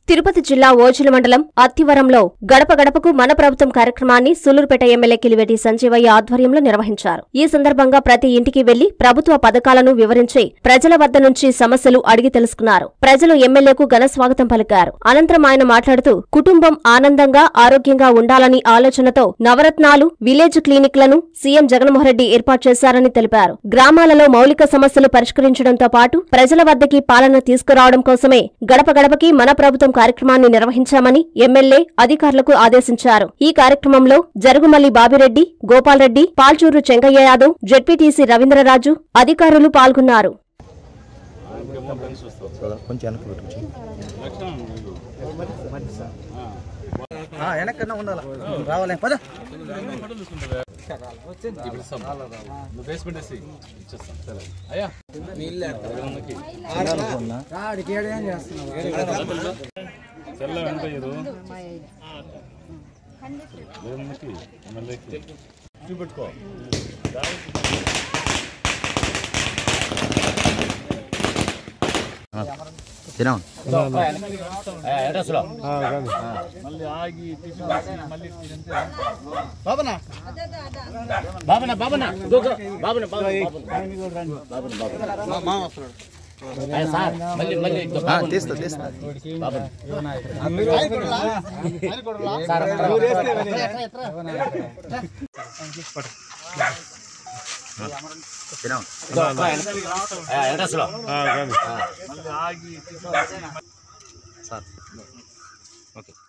తిరుపతి జిల్లా ఓజుల మండలం అత్తివరంలో గడప గడపకు మన ప్రభుత్వం కార్యక్రమాన్ని సూలూరుపేట ఎమ్మెల్యే కిలివేటి సంజీవయ్య ఆధ్వర్యంలో నిర్వహించారు ఈ సందర్భంగా ప్రతి ఇంటికి వెళ్లి ప్రభుత్వ పథకాలను వివరించి ప్రజల వద్ద నుంచి సమస్యలు అడిగి తెలుసుకున్నారు ప్రజలు ఎమ్మెల్యేకు ఘన స్వాగతం పలికారు అనంతరం ఆయన మాట్లాడుతూ కుటుంబం ఆనందంగా ఆరోగ్యంగా ఉండాలని ఆలోచనతో నవరత్నాలు విలేజ్ క్లినిక్లను సీఎం జగన్మోహన్రెడ్డి ఏర్పాటు చేశారని తెలిపారు గ్రామాలలో మౌలిక సమస్యలు పరిష్కరించడంతో పాటు ప్రజల వద్దకి పాలన తీసుకురావడం కోసమే గడప గడపకి మన ప్రభుత్వం కార్యక్రమాన్ని నిర్వహించామని ఎమ్మెల్యే అధికారులకు ఆదేశించారు ఈ కార్యక్రమంలో జరుగుమల్లి బాబిరెడ్డి గోపాల్రెడ్డి పాల్చూరు చెంగయ్య యాదవ్ జెడ్పీటీసీ రవీంద్రరాజు అధికారులు పాల్గొన్నారు కొంచెం వెనక్కి పెట్టు వెనకన్నా ఉండాలి రావాలి పద తెల్ల వెంకయ్యరు దేవునికి ఎమ్మెల్యేకి చూపెట్టుకో తినా మళ్ళీ ఆగి తీసుకొచ్చి మళ్ళీ తింటే తీస్తా తీస్తా తినా మళ్ళీ ఆగి తీసుకొచ్చి సార్ ఓకే